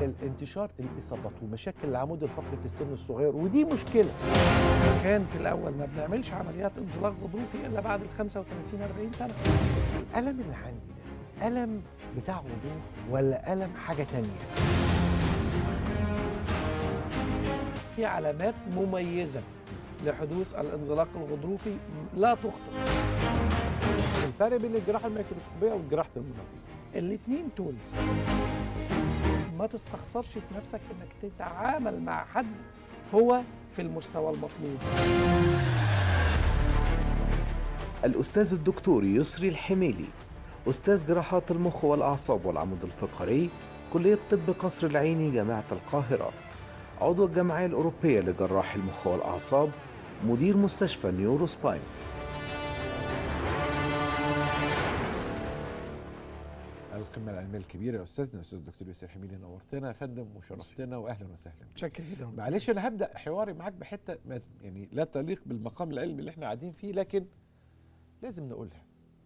الانتشار الاصابات ومشاكل العمود الفقري في السن الصغير ودي مشكله كان في الاول ما بنعملش عمليات انزلاق غضروفي الا بعد ال 35 40 سنه الالم اللي عندي ده الم بتاع غضروف ولا الم حاجه تانية في علامات مميزه لحدوث الانزلاق الغضروفي لا تخطئ الفرق بين الجراحه الميكروسكوبيه والجراحه المناظير الاثنين تولز ما تستخسرش في نفسك انك تتعامل مع حد هو في المستوى المطلوب الأستاذ الدكتور يسري الحميلي أستاذ جراحات المخ والأعصاب والعمود الفقري كلية طب قصر العيني جامعة القاهرة عضو الجمعية الأوروبية لجراح المخ والأعصاب مدير مستشفى نيورو سباين القمه العلميه الكبيره يا استاذنا استاذ الدكتور ياسر حميدي نورتنا يا فندم وشرفتنا واهلا وسهلا متشكر جدا معلش انا هبدا حواري معاك بحته ما- يعني لا تليق بالمقام العلمي اللي احنا قاعدين فيه لكن لازم نقولها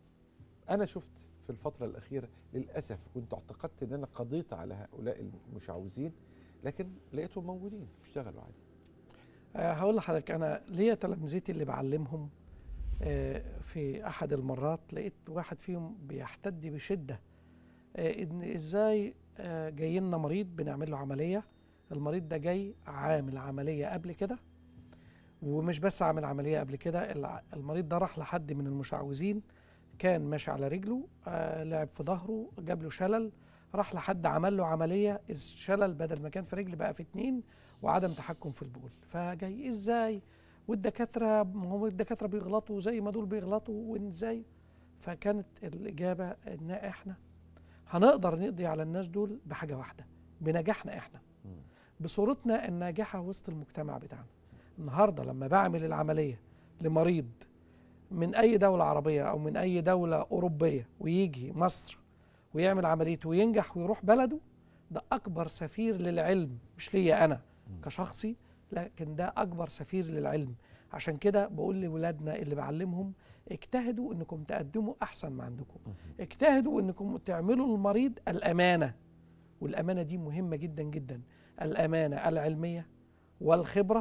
انا شفت في الفتره الاخيره للاسف كنت اعتقدت ان انا قضيت على هؤلاء المشعوذين لكن لقيتهم موجودين بيشتغلوا عادي أه هقول لحضرتك انا ليا تلامذتي اللي بعلمهم أه في احد المرات لقيت واحد فيهم بيحتد بشده أه ان ازاي أه جاي لنا مريض بنعمل له عمليه المريض ده جاي عامل عمليه قبل كده ومش بس عامل عمليه قبل كده الع- المريض ده راح لحد من المشعوذين كان ماشي على رجله آه لعب في ظهره جاب له شلل راح لحد عمل له عمليه الشلل بدل ما كان في رجل بقى في اتنين وعدم تحكم في البول فجاي ازاي والدكاتره ما هو الدكاتره بيغلطوا زي ما دول بيغلطوا وازاي فكانت الاجابه ان احنا هنقدر نقضي على الناس دول بحاجه واحده بنجاحنا احنا بصورتنا الناجحه وسط المجتمع بتاعنا النهارده لما بعمل العمليه لمريض من اي دوله عربيه او من اي دوله اوروبيه ويجي مصر ويعمل عمليته وينجح ويروح بلده ده اكبر سفير للعلم مش ليا انا كشخصي لكن ده اكبر سفير للعلم عشان كده بقول لولادنا اللي بعلمهم اجتهدوا انكم تقدموا احسن ما عندكم اجتهدوا انكم تعملوا للمريض الامانه والامانه دي مهمه جدا جدا الامانه العلميه والخبره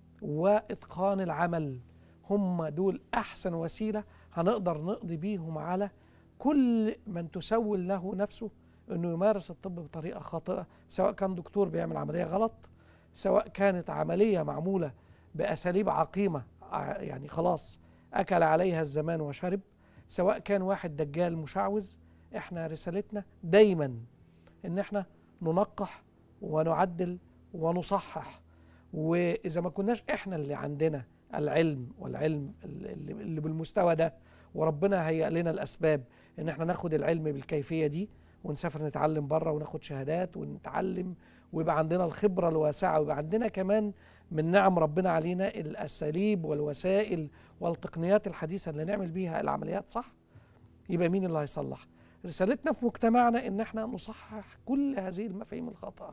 واتقان العمل هم دول احسن وسيله هنقدر نقضي بيهم على كل من تسول له نفسه انه يمارس الطب بطريقه خاطئه سواء كان دكتور بيعمل عمليه غلط سواء كانت عمليه معموله باساليب عقيمه ع- يعني خلاص اكل عليها الزمان وشرب سواء كان واحد دجال مشعوذ احنا رسالتنا دايما ان احنا ننقح ونعدل ونصحح واذا ما كناش احنا اللي عندنا العلم والعلم اللي اللي بالمستوى ده وربنا هيئ لنا الاسباب ان احنا ناخد العلم بالكيفيه دي ونسافر نتعلم بره وناخد شهادات ونتعلم ويبقى عندنا الخبره الواسعه ويبقى عندنا كمان من نعم ربنا علينا الاساليب والوسائل والتقنيات الحديثه اللي نعمل بيها العمليات صح يبقى مين اللي هيصلح رسالتنا في مجتمعنا ان احنا نصحح كل هذه المفاهيم الخاطئه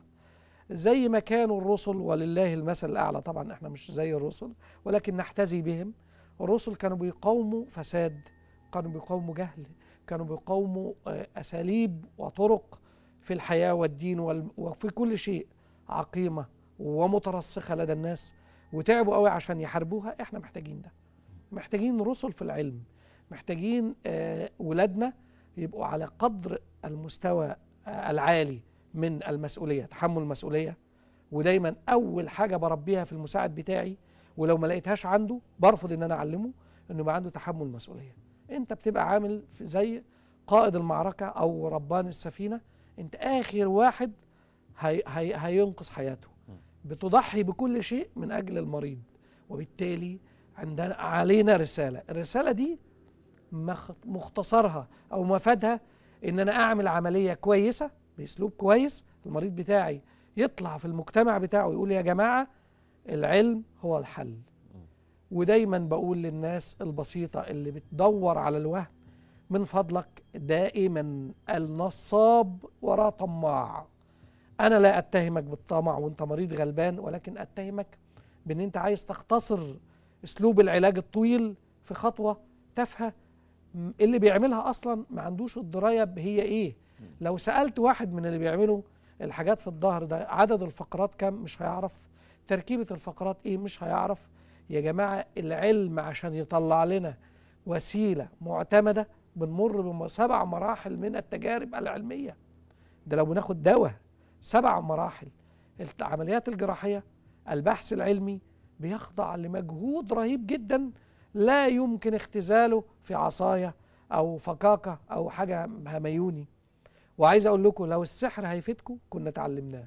زي ما كانوا الرسل ولله المثل الاعلى طبعا احنا مش زي الرسل ولكن نحتذي بهم الرسل كانوا بيقاوموا فساد كانوا بيقاوموا جهل كانوا بيقاوموا آه، اساليب وطرق في الحياه والدين وال- وفي كل شيء عقيمه ومترسخه لدى الناس وتعبوا قوي عشان يحاربوها احنا محتاجين ده محتاجين رسل في العلم محتاجين آه، ولادنا يبقوا على قدر المستوى آه، العالي من المسؤوليه تحمل المسؤوليه ودايما اول حاجه بربيها في المساعد بتاعي ولو ما لقيتهاش عنده برفض ان انا اعلمه انه يبقى عنده تحمل مسؤوليه انت بتبقى عامل في زي قائد المعركه او ربان السفينه انت اخر واحد هي هي هينقذ حياته بتضحي بكل شيء من اجل المريض وبالتالي عندنا علينا رساله الرساله دي مخ- مختصرها او مفادها ان انا اعمل عمليه كويسه باسلوب كويس المريض بتاعي يطلع في المجتمع بتاعه يقول يا جماعه العلم هو الحل ودايما بقول للناس البسيطه اللي بتدور على الوهم من فضلك دائما النصاب وراء طماع انا لا اتهمك بالطمع وانت مريض غلبان ولكن اتهمك بان انت عايز تختصر اسلوب العلاج الطويل في خطوه تافهه م- اللي بيعملها اصلا ما عندوش الدرايه هي ايه لو سالت واحد من اللي بيعملوا الحاجات في الظهر ده عدد الفقرات كام مش هيعرف تركيبة الفقرات ايه مش هيعرف يا جماعة العلم عشان يطلع لنا وسيلة معتمدة بنمر بسبع مراحل من التجارب العلمية ده لو بناخد دواء سبع مراحل العمليات الجراحية البحث العلمي بيخضع لمجهود رهيب جدا لا يمكن اختزاله في عصاية أو فكاكة أو حاجة هميوني وعايز أقول لكم لو السحر هيفيدكم كنا اتعلمناه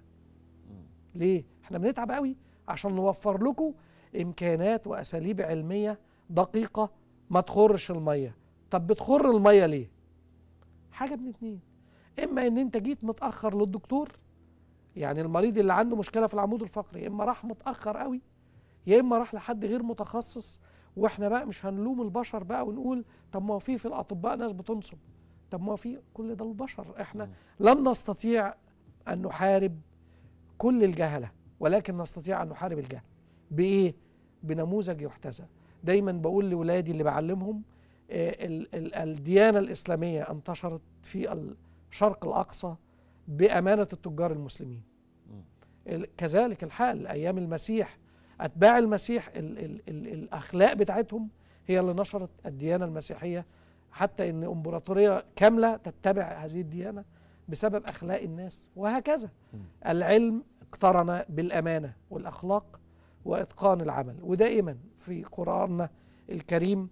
ليه؟ احنا بنتعب قوي عشان نوفر لكم إمكانات وأساليب علمية دقيقة ما تخرش المية طب بتخر المية ليه؟ حاجة من اتنين إما إن أنت جيت متأخر للدكتور يعني المريض اللي عنده مشكلة في العمود الفقري يا إما راح متأخر قوي يا إما راح لحد غير متخصص واحنا بقى مش هنلوم البشر بقى ونقول طب ما هو في في الاطباء ناس بتنصب طب ما هو في كل ده البشر احنا لن نستطيع ان نحارب كل الجهله ولكن نستطيع ان نحارب الجهل بايه بنموذج يحتذى دايما بقول لاولادي اللي بعلمهم آه، ال- ال- الديانه الاسلاميه انتشرت في الشرق الاقصى بامانه التجار المسلمين ال- كذلك الحال ايام المسيح اتباع المسيح ال ال ال الاخلاق بتاعتهم هي اللي نشرت الديانه المسيحيه حتى ان امبراطوريه كامله تتبع هذه الديانه بسبب اخلاق الناس وهكذا العلم اقترن بالامانه والاخلاق واتقان العمل ودائما في قراننا الكريم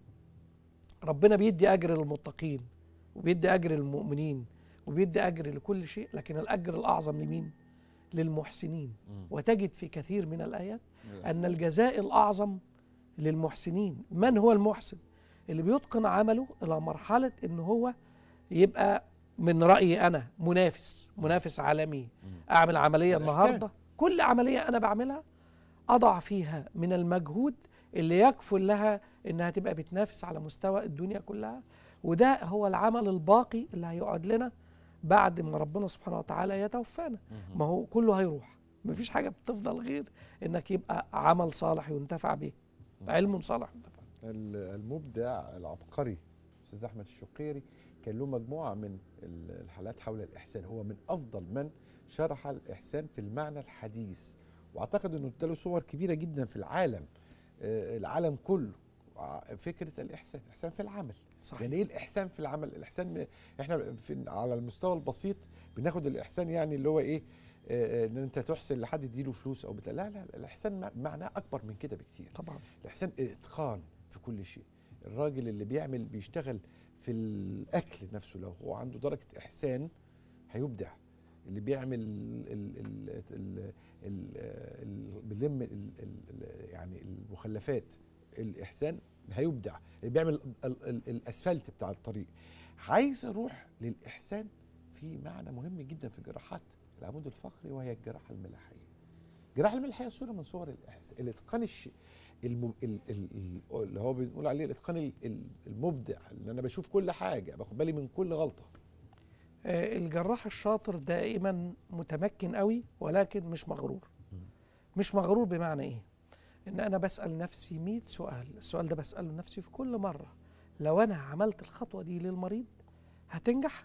ربنا بيدي اجر للمتقين وبيدي اجر للمؤمنين وبيدي اجر لكل شيء لكن الاجر الاعظم لمين للمحسنين وتجد في كثير من الايات ان الجزاء الاعظم للمحسنين من هو المحسن اللي بيتقن عمله الى مرحله ان هو يبقى من رايي انا منافس منافس عالمي اعمل عمليه الإحسان. النهارده كل عمليه انا بعملها اضع فيها من المجهود اللي يكفل لها انها تبقى بتنافس على مستوى الدنيا كلها وده هو العمل الباقي اللي هيقعد لنا بعد ما ربنا سبحانه وتعالى يتوفانا ما هو كله هيروح مفيش حاجه بتفضل غير انك يبقى عمل صالح ينتفع به علم صالح ينتفع به. ال- المبدع العبقري استاذ احمد الشقيري كان له مجموعه من ال- الحالات حول الاحسان هو من افضل من شرح الاحسان في المعنى الحديث واعتقد انه اداله صور كبيره جدا في العالم آه، العالم كله ع- فكره الاحسان الاحسان في العمل صحيح يعني ايه الاحسان في العمل الاحسان م- احنا في على المستوى البسيط بناخد الاحسان يعني اللي هو ايه آه، آه، ان انت تحسن لحد تديله فلوس او بتاع لا لا الاحسان م- معناه اكبر من كده بكتير طبعا الاحسان اتقان في كل شيء الراجل اللي بيعمل بيشتغل في الاكل نفسه لو هو عنده درجه احسان هيبدع اللي بيعمل ال ال ال ال ال ال بيلم ال ال يعني المخلفات الاحسان هيبدع اللي بيعمل ال ال الاسفلت بتاع الطريق عايز اروح للاحسان في معنى مهم جدا في جراحات العمود الفقري وهي الجراحه الملاحيه الجراحه الملاحيه صوره من صور الإحس- الاتقان الشيء الم... ال... ال... ال... اللي هو بنقول عليه الاتقان ال- ال- المبدع اللي انا بشوف كل حاجه باخد بالي من كل غلطه آه، الجراح الشاطر دائما متمكن قوي ولكن مش مغرور مش مغرور بمعنى ايه ان انا بسال نفسي 100 سؤال السؤال ده بساله نفسي في كل مره لو انا عملت الخطوه دي للمريض هتنجح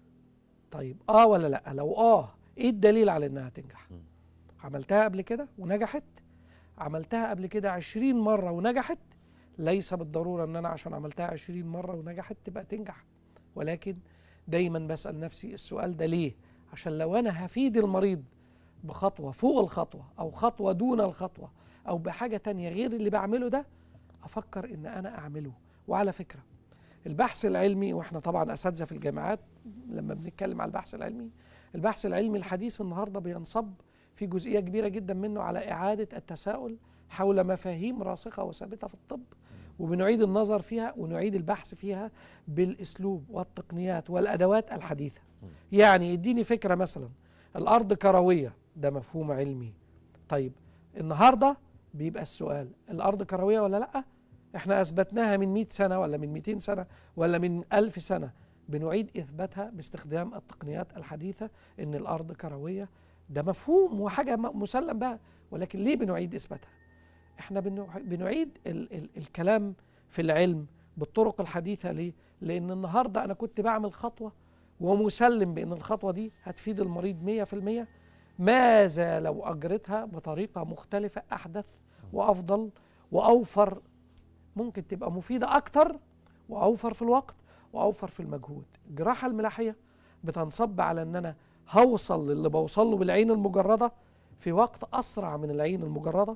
طيب اه ولا لا لو اه ايه الدليل على انها هتنجح مم. عملتها قبل كده ونجحت عملتها قبل كده 20 مره ونجحت ليس بالضروره ان انا عشان عملتها 20 مره ونجحت تبقى تنجح ولكن دايما بسال نفسي السؤال ده ليه عشان لو انا هفيد المريض بخطوه فوق الخطوه او خطوه دون الخطوه او بحاجه تانية غير اللي بعمله ده افكر ان انا اعمله وعلى فكره البحث العلمي واحنا طبعا اساتذه في الجامعات لما بنتكلم على البحث العلمي البحث العلمي الحديث النهارده بينصب في جزئيه كبيره جدا منه على اعاده التساؤل حول مفاهيم راسخه وثابته في الطب وبنعيد النظر فيها ونعيد البحث فيها بالاسلوب والتقنيات والادوات الحديثه يعني اديني فكره مثلا الارض كرويه ده مفهوم علمي طيب النهارده بيبقى السؤال الارض كرويه ولا لا احنا اثبتناها من 100 سنه ولا من 200 سنه ولا من 1000 سنه بنعيد اثباتها باستخدام التقنيات الحديثه ان الارض كرويه ده مفهوم وحاجه م- مسلم بها ولكن ليه بنعيد اثباتها احنا بنع- بنعيد ال ال الكلام في العلم بالطرق الحديثه ليه لان النهارده انا كنت بعمل خطوه ومسلم بان الخطوه دي هتفيد المريض 100% ماذا لو اجرتها بطريقه مختلفه احدث وافضل واوفر ممكن تبقى مفيده اكتر واوفر في الوقت واوفر في المجهود الجراحه الملاحيه بتنصب على ان انا هوصل للي بوصل له بالعين المجرده في وقت اسرع من العين المجرده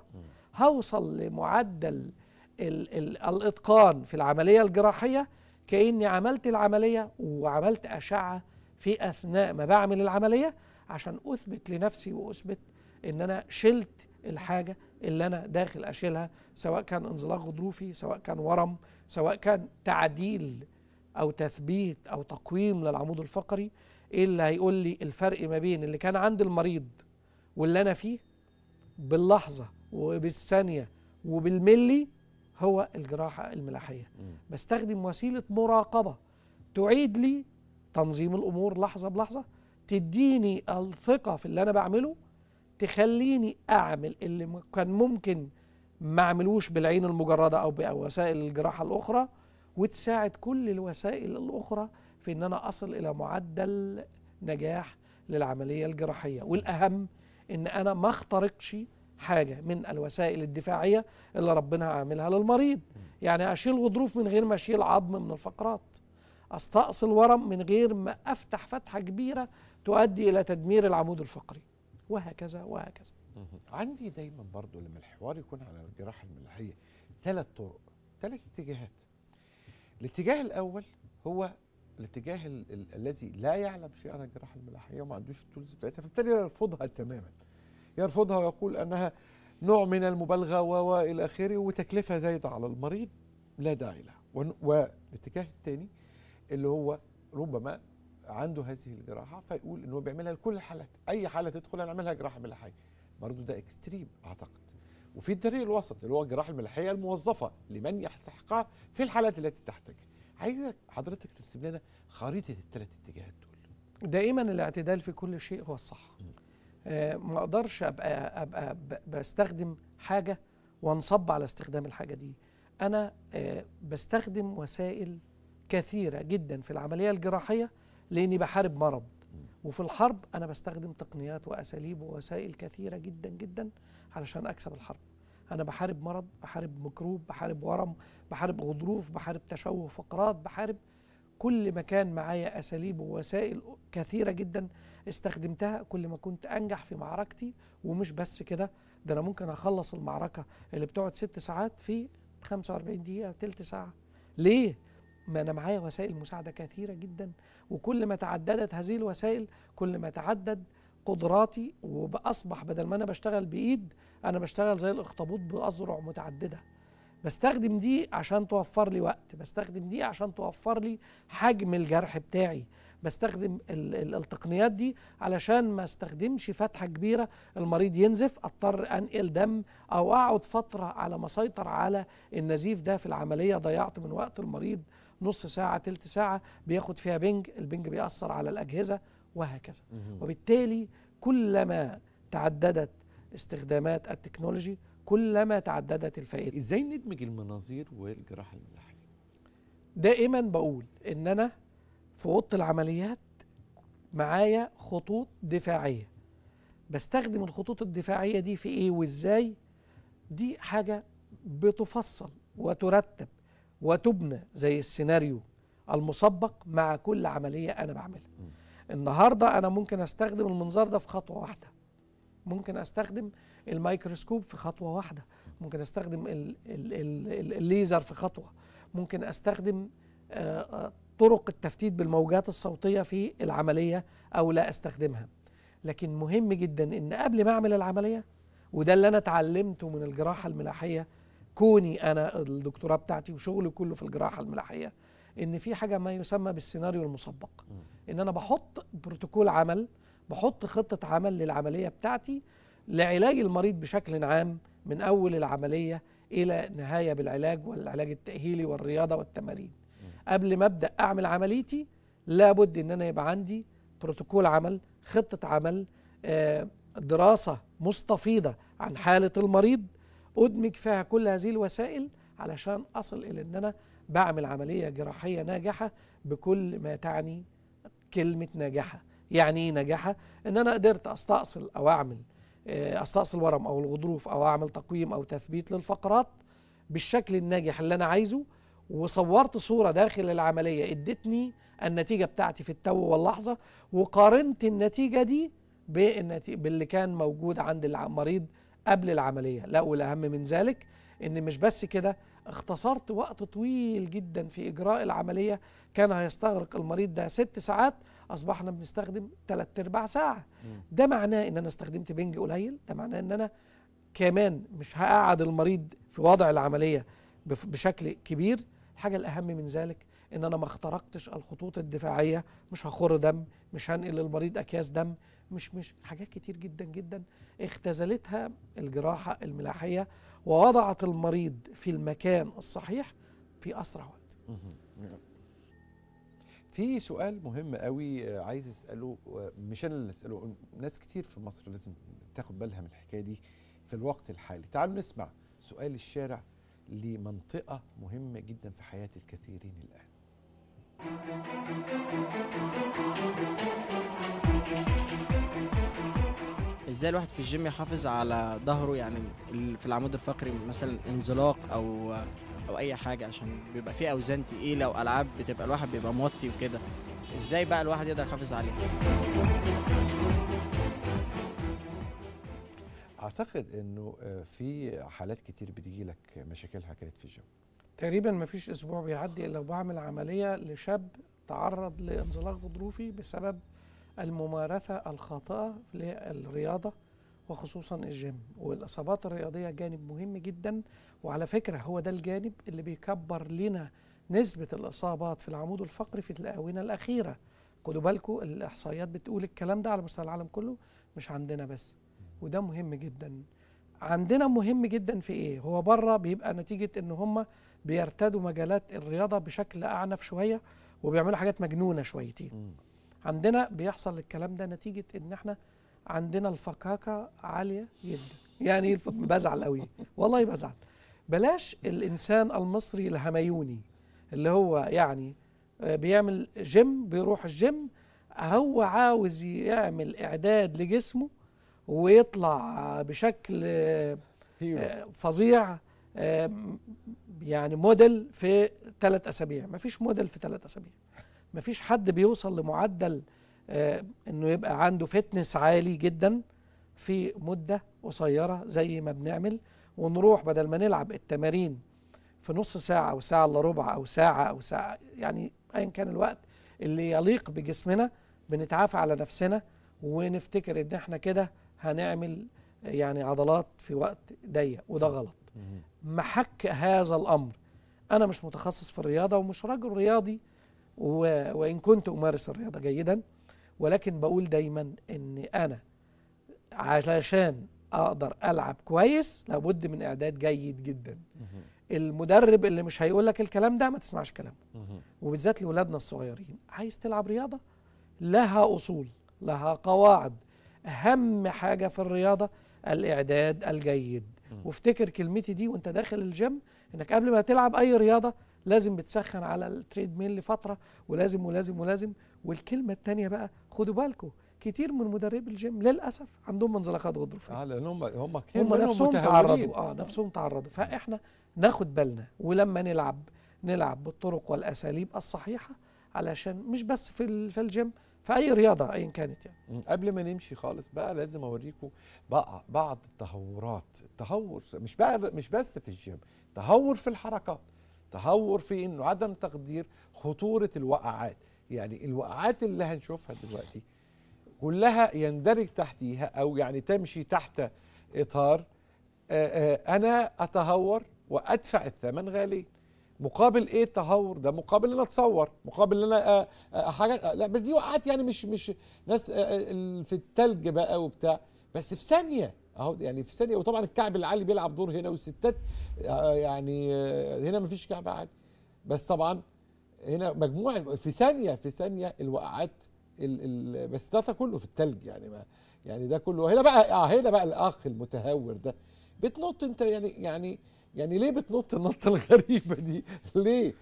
هوصل لمعدل ال ال الاتقان في العمليه الجراحيه كاني عملت العمليه وعملت اشعه في اثناء ما بعمل العمليه عشان اثبت لنفسي واثبت ان انا شلت الحاجه اللي انا داخل اشيلها سواء كان انزلاق غضروفي سواء كان ورم سواء كان تعديل او تثبيت او تقويم للعمود الفقري ايه اللي هيقول لي الفرق ما بين اللي كان عند المريض واللي انا فيه باللحظه وبالثانيه وبالملي هو الجراحه الملاحيه بستخدم وسيله مراقبه تعيد لي تنظيم الامور لحظه بلحظه تديني الثقه في اللي انا بعمله تخليني اعمل اللي م- كان ممكن ما اعملوش بالعين المجرده او بوسائل الجراحه الاخرى وتساعد كل الوسائل الاخرى في ان انا اصل الى معدل نجاح للعمليه الجراحيه والاهم ان انا ما اخترقش حاجه من الوسائل الدفاعيه اللي ربنا عاملها للمريض يعني اشيل غضروف من غير ما اشيل عظم من الفقرات استأصل ورم من غير ما افتح فتحه كبيره تؤدي الى تدمير العمود الفقري وهكذا وهكذا عندي دايما برضو لما الحوار يكون على الجراحه الملاحيه ثلاث طرق ثلاث اتجاهات الاتجاه الاول هو الاتجاه ال- ال- الذي لا يعلم شيء عن الجراحه الملاحيه وما عندوش التولز بتاعتها فبالتالي يرفضها تماما يرفضها ويقول انها نوع من المبالغه و- والى اخره وتكلفه زايده على المريض لا داعي لها ون- والاتجاه الثاني اللي هو ربما عنده هذه الجراحه فيقول انه بيعملها لكل الحالات اي حاله تدخل انا اعملها جراحه ملاحيه برضه ده اكستريم اعتقد وفي الطريق الوسط اللي هو الجراحه الملاحيه الموظفه لمن يستحقها في الحالات التي تحتاجها عايزك حضرتك ترسم لنا خريطه الثلاث اتجاهات دول دائما الاعتدال في كل شيء هو الصح آه ما اقدرش ابقى ابقى ب- بستخدم حاجه وانصب على استخدام الحاجه دي انا آه بستخدم وسائل كثيره جدا في العمليه الجراحيه لاني بحارب مرض وفي الحرب انا بستخدم تقنيات واساليب ووسائل كثيره جدا جدا علشان اكسب الحرب انا بحارب مرض بحارب ميكروب بحارب ورم بحارب غضروف بحارب تشوه فقرات بحارب كل ما كان معايا اساليب ووسائل كثيره جدا استخدمتها كل ما كنت انجح في معركتي ومش بس كده ده انا ممكن اخلص المعركه اللي بتقعد ست ساعات في 45 دقيقه تلت ساعه ليه ما انا معايا وسائل مساعده كثيره جدا وكل ما تعددت هذه الوسائل كل ما تعدد قدراتي وباصبح بدل ما انا بشتغل بايد انا بشتغل زي الاخطبوط باذرع متعدده بستخدم دي عشان توفر لي وقت بستخدم دي عشان توفر لي حجم الجرح بتاعي بستخدم ال ال التقنيات دي علشان ما استخدمش فتحة كبيرة المريض ينزف اضطر انقل دم او اقعد فترة على ما اسيطر على النزيف ده في العملية ضيعت من وقت المريض نص ساعة تلت ساعة بياخد فيها بنج البنج بيأثر على الأجهزة وهكذا وبالتالي كلما تعددت استخدامات التكنولوجي كلما تعددت الفائدة ازاي ندمج المناظير والجراحه الملاحيه دائما بقول ان انا في اوضه العمليات معايا خطوط دفاعيه بستخدم الخطوط الدفاعيه دي في ايه وازاي دي حاجه بتفصل وترتب وتبنى زي السيناريو المسبق مع كل عمليه انا بعملها النهارده انا ممكن استخدم المنظار ده في خطوه واحده ممكن استخدم الميكروسكوب في خطوه واحده ممكن استخدم ال ال ال الليزر في خطوه ممكن استخدم آه، آه، طرق التفتيت بالموجات الصوتيه في العمليه او لا استخدمها لكن مهم جدا ان قبل ما اعمل العمليه وده اللي انا اتعلمته من الجراحه الملاحيه كوني انا الدكتوراه بتاعتي وشغلي كله في الجراحه الملاحيه ان في حاجه ما يسمى بالسيناريو المسبق ان انا بحط بروتوكول عمل بحط خطه عمل للعمليه بتاعتي لعلاج المريض بشكل عام من اول العمليه الى نهايه بالعلاج والعلاج التاهيلي والرياضه والتمارين قبل ما ابدا اعمل عمليتي لابد ان انا يبقى عندي بروتوكول عمل خطه عمل آه، دراسه مستفيضه عن حاله المريض ادمج فيها كل هذه الوسائل علشان اصل الى ان انا بعمل عمليه جراحيه ناجحه بكل ما تعني كلمه ناجحه يعني ايه نجاحه ان انا قدرت استأصل او اعمل آه، استأصل ورم او الغضروف او اعمل تقويم او تثبيت للفقرات بالشكل الناجح اللي انا عايزه وصورت صورة داخل العملية ادتني النتيجة بتاعتي في التو واللحظة وقارنت النتيجة دي بالنتي- باللي كان موجود عند المريض قبل العملية لا والأهم من ذلك ان مش بس كده اختصرت وقت طويل جدا في اجراء العمليه كان هيستغرق المريض ده ست ساعات اصبحنا بنستخدم ثلاث ارباع ساعه مم. ده معناه ان انا استخدمت بنج قليل ده معناه ان انا كمان مش هقعد المريض في وضع العمليه بف- بشكل كبير الحاجه الاهم من ذلك ان انا ما اخترقتش الخطوط الدفاعيه مش هخر دم مش هنقل للمريض اكياس دم مش مش حاجات كتير جدا جدا اختزلتها الجراحه الملاحيه ووضعت المريض في المكان الصحيح في اسرع وقت مهم. في سؤال مهم قوي آه، عايز اساله آه، مش انا اللي اساله ناس كتير في مصر لازم تاخد بالها من الحكايه دي في الوقت الحالي تعالوا نسمع سؤال الشارع لمنطقه مهمه جدا في حياه الكثيرين الان ازاي الواحد في الجيم يحافظ على ظهره يعني ال- في العمود الفقري مثلا انزلاق او او اي حاجه عشان بيبقى فيه اوزان تقيله والعاب بتبقى الواحد بيبقى موطي وكده ازاي بقى الواحد يقدر يحافظ عليها اعتقد انه آه، في حالات كتير بتجي لك مشاكلها كانت في الجيم تقريبا ما فيش اسبوع بيعدي الا وبعمل عمليه لشاب تعرض لانزلاق غضروفي بسبب الممارسه الخاطئه للرياضه وخصوصا الجيم والاصابات الرياضيه جانب مهم جدا وعلى فكره هو ده الجانب اللي بيكبر لنا نسبه الاصابات في العمود الفقري في الاونه الاخيره خدوا بالكم الاحصائيات بتقول الكلام ده على مستوى العالم كله مش عندنا بس وده مهم جدا عندنا مهم جدا في ايه هو بره بيبقى نتيجه ان هم بيرتدوا مجالات الرياضه بشكل اعنف شويه وبيعملوا حاجات مجنونه شويتين مم. عندنا بيحصل الكلام ده نتيجه ان احنا عندنا الفكاكه عاليه جدا يعني الف- بزعل قوي والله بزعل بلاش الانسان المصري الهميوني اللي هو يعني آه، بيعمل جيم بيروح الجيم هو عاوز يعمل اعداد لجسمه ويطلع بشكل آه، هيرو آه، فظيع آه، م- يعني موديل في ثلاث اسابيع مفيش موديل في ثلاث اسابيع مفيش حد بيوصل لمعدل آه، انه يبقى عنده فتنس عالي جدا في مده قصيره زي ما بنعمل ونروح بدل ما نلعب التمارين في نص ساعه او ساعه الا ربع او ساعه او ساعه يعني ايا كان الوقت اللي يليق بجسمنا بنتعافى على نفسنا ونفتكر ان احنا كده هنعمل يعني عضلات في وقت ضيق وده غلط مهم. محك هذا الامر انا مش متخصص في الرياضه ومش رجل رياضي و... وان كنت امارس الرياضه جيدا ولكن بقول دايما ان انا علشان اقدر العب كويس لابد من اعداد جيد جدا مهم. المدرب اللي مش هيقول لك الكلام ده ما تسمعش كلامه مهم. وبالذات لاولادنا الصغيرين عايز تلعب رياضه لها اصول لها قواعد اهم حاجه في الرياضه الاعداد الجيد مم. وافتكر كلمتي دي وانت داخل الجيم انك قبل ما تلعب اي رياضه لازم بتسخن على التريد ميل لفتره ولازم ولازم ولازم والكلمه الثانيه بقى خدوا بالكم كتير من مدربي الجيم للاسف عندهم منزلقات غضروفيه اه لان هم هم كتير هم منهم نفسهم متهورين. تعرضوا اه نفسهم تعرضوا فاحنا ناخد بالنا ولما نلعب نلعب بالطرق والاساليب الصحيحه علشان مش بس في ال- في الجيم في اي رياضه ايا كانت يعني مم. قبل ما نمشي خالص بقى لازم اوريكم بقى بعض التهورات التهور مش بقى مش بس في الجيم تهور في الحركات تهور في انه عدم تقدير خطوره الوقعات يعني الوقعات اللي هنشوفها دلوقتي كلها يندرج تحتيها او يعني تمشي تحت اطار آه، آه، انا اتهور وادفع الثمن غالي مقابل ايه التهور ده مقابل ان انا اتصور مقابل ان انا آه، آه، حاجه آه، لا بس دي وقعات يعني مش مش ناس آه، آه، ال- في التلج بقى وبتاع بس في ثانيه اهو يعني في ثانيه وطبعا الكعب العالي بيلعب دور هنا والستات آه، يعني آه، هنا مفيش كعب عالي بس طبعا هنا مجموعه في ثانيه في ثانيه الوقعات ال ال بس ده كله في التلج يعني ما يعني ده كله هنا بقى اه هنا بقى الاخ المتهور ده بتنط انت يعني يعني يعني ليه بتنط النطه الغريبه دي ليه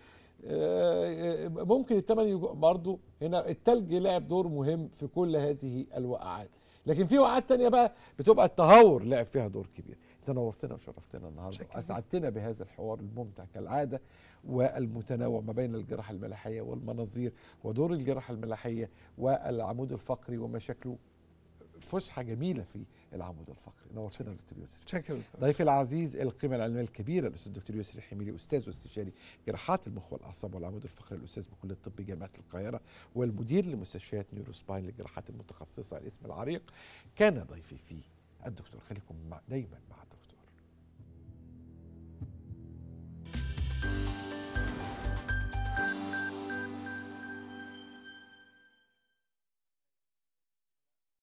آه، ممكن الثمن يجو- برضه هنا التلج لعب دور مهم في كل هذه الوقعات لكن في وقعات تانية بقى بتبقى التهور لعب فيها دور كبير انت نورتنا وشرفتنا النهارده شكراً. اسعدتنا بهذا الحوار الممتع كالعاده والمتنوع ما بين الجراحه الملاحيه والمناظير ودور الجراحه الملاحيه والعمود الفقري ومشاكله فسحه جميله في العمود الفقري نورتنا يا دكتور يسري شكرا دكتور. ضيفي العزيز القيمة العلمية الكبيرة الأستاذ الدكتور يسري الحميلي أستاذ واستشاري جراحات المخ والأعصاب والعمود الفقري الأستاذ بكلية الطب جامعة القاهرة والمدير لمستشفيات نيوروسباين للجراحات المتخصصة الاسم العريق كان ضيفي فيه الدكتور خليكم مع دايما مع